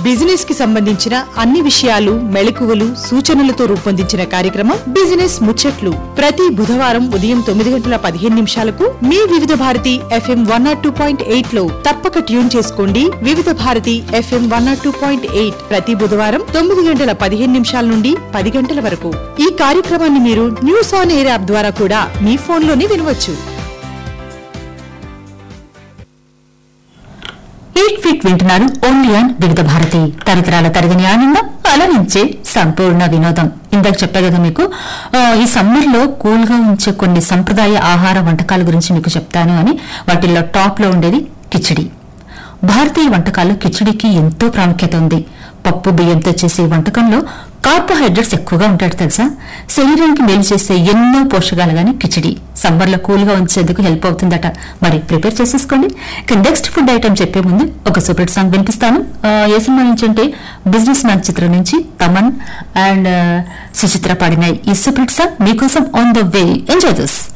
business కి సంబంధించిన అన్ని విషయాలు మెళకువలు సూచనలతో రూపొందించిన కార్యక్రమం బిజినెస్ ముచ్చట్లు ప్రతి బుధవారం ఉదయం తొమ్మిది గంటల పదిహేను నిమిషాలకు మీ Vividh Bharati FM one nought two point eight లో తప్పక ట్యూన్ చేసుకోండి Vividh Bharati FM one nought two point eight ప్రతి బుధవారం తొమ్మిది గంటల పదిహేను నిమిషాల నుండి పది గంటల వరకు ఈ కార్యక్రమాన్ని మీరు న్యూస్ ఆన్ ఎయిర్ యాప్ ద్వారా కూడా మీ ఫోన్లోనే వినవచ్చు ఎయిట్ ఫీట్ వింటున్నారు ఓన్లీ ఆన్ వివిధ భారతి తరతరాల తరగని ఆనందం అలరించే సంపూర్ణ వినోదం ఇందాక చెప్పా కదా మీకు ఆ, ఈ సమ్మర్ లో కూల్ గా ఉంచే కొన్ని సంప్రదాయ ఆహార వంటకాల గురించి మీకు చెప్తాను అని వాటిల్లో టాప్ లో ఉండేది కిచిడి భారతీయ వంటకాల్లో కిచిడికి ఎంతో ప్రాముఖ్యత ఉంది పప్పు బియ్యంతో చేసే వంటకంలో కార్బోహైడ్రేట్స్ ఎక్కువగా ఉంటాడు తెలుసా శరీరానికి మేలు చేసే ఎన్నో పోషకాలు గాని కిచిడి సమ్మర్ లో కూల్ గా ఉంచేందుకు హెల్ప్ అవుతుందట మరి ప్రిపేర్ చేసేసుకోండి ఇక నెక్స్ట్ ఫుడ్ ఐటమ్ చెప్పే ముందు ఒక సూపర్ సాంగ్ వినిపిస్తాను ఆ, ఏ సినిమా నుంచి అంటే బిజినెస్ మ్యాన్ చిత్రం నుంచి తమన్ అండ్ సుచిత్ర పాడిన ఈ సూపర్ సాంగ్ మీకోసం on the way enjoy this